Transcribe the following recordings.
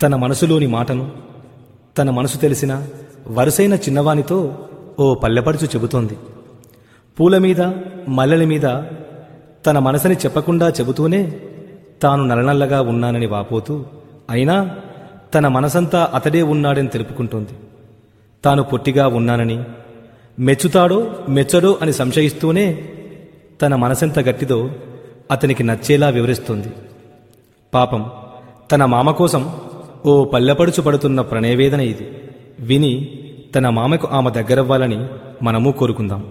తన మనసులోని మాటను తన మనసు తెలిసిన వరుసైన చిన్నవానితో ఓ పల్లెపడుచు చెబుతోంది పూల మీద మల్లెల మీద తన మనసుని చెప్పకుండా చెబుతూనే తాను నల్లనల్లగా ఉన్నానని వాపోతూ అయినా తన మనసంతా అతడే ఉన్నాడని తెలుపుకుంటోంది తాను పొట్టిగా ఉన్నానని మెచ్చుతాడో మెచ్చడో అని సంశయిస్తూనే తన మనసెంత గట్టిదో అతనికి నచ్చేలా వివరిస్తుంది పాపం తన మామ కోసం ఓ పల్లెపడుచు పడుతున్న ప్రణయవేదన ఇది విని తన మామకు ఆమె దగ్గరవ్వాలని మనము కోరుకుందాం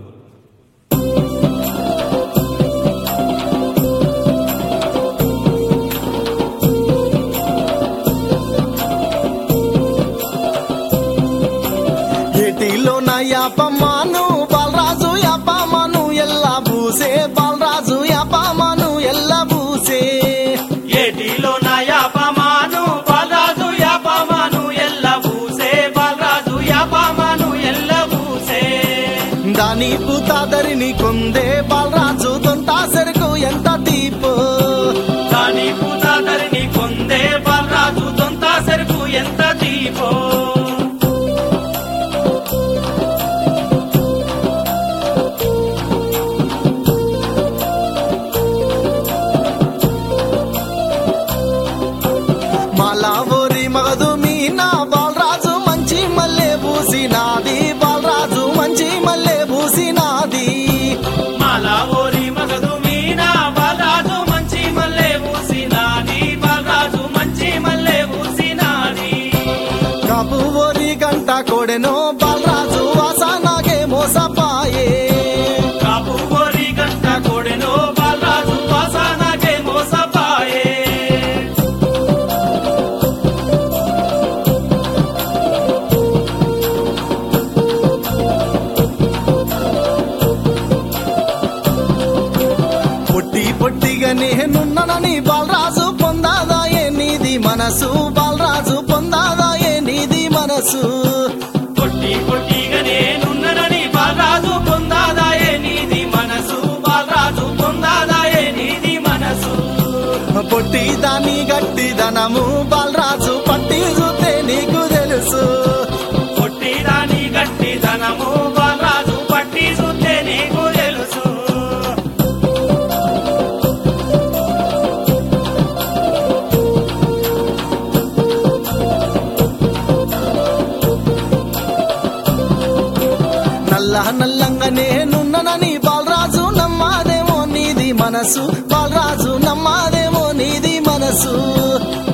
ఏటిలో నా యాపమాను బాలరాజు యాపమాను ఎల్లా బూసే బాలరాజు యాపమాను ఎల్లా బూసే ఏటిలో నా యాపమాను బాలరాజు యాపమాను ఎల్ల బూసే బాలరాజు యాపమాను ఎల్ల బూసే దాని పూతాదరిని కొందే బాలరాజు తొంతా సెరుకు ఎంత తీపు దాని పూతాదరిని కొందే బాలరాజు దొంత సెరుకు ఎంత దీపో మాలా ఓరి మగదు మీనా బాలరాజు మంచి మల్లె బూసినాది బాలరాజు మంచి మల్లె బూసినాది మాలా ఓరి మగదు మీనా బాలరాజు మంచి మల్లె ఊసినాది బాలరాజు మంచి మల్లె ఊసినాది కాపు ఓరి గంట కొడెనో బాలరాజు వాసనాగే మోసపాయే కాపు ఓరి గంట కొడెనో బాలరాజు వాసనకే మోసపాయే పొట్టి పొట్టిగా నేనున్నానని బాలరాజు పొందాదాయే నీది మనసు బాలరాజు పొందాదాయే నీది మనసు పొట్టి పొట్టిగా నేనున్ననని బాలరాజు పొందాదాయే నీది మనసు బాలరాజు పొందాదాయే నీది మనసు పొట్టి దాని గట్టి ధనము బాలరాజు పట్టి చూస్తే నీకు తెలుసు పొట్టి దాని గట్టి ధనము బాలరాజు పట్టి చూస్తే నీకు తెలుసు నల్ల నల్లంగా నేనున్నానని బాలరాజు నమ్మాదేమో నీది మనసు బాలరాజు నమ్మాదేమో నీది మనసు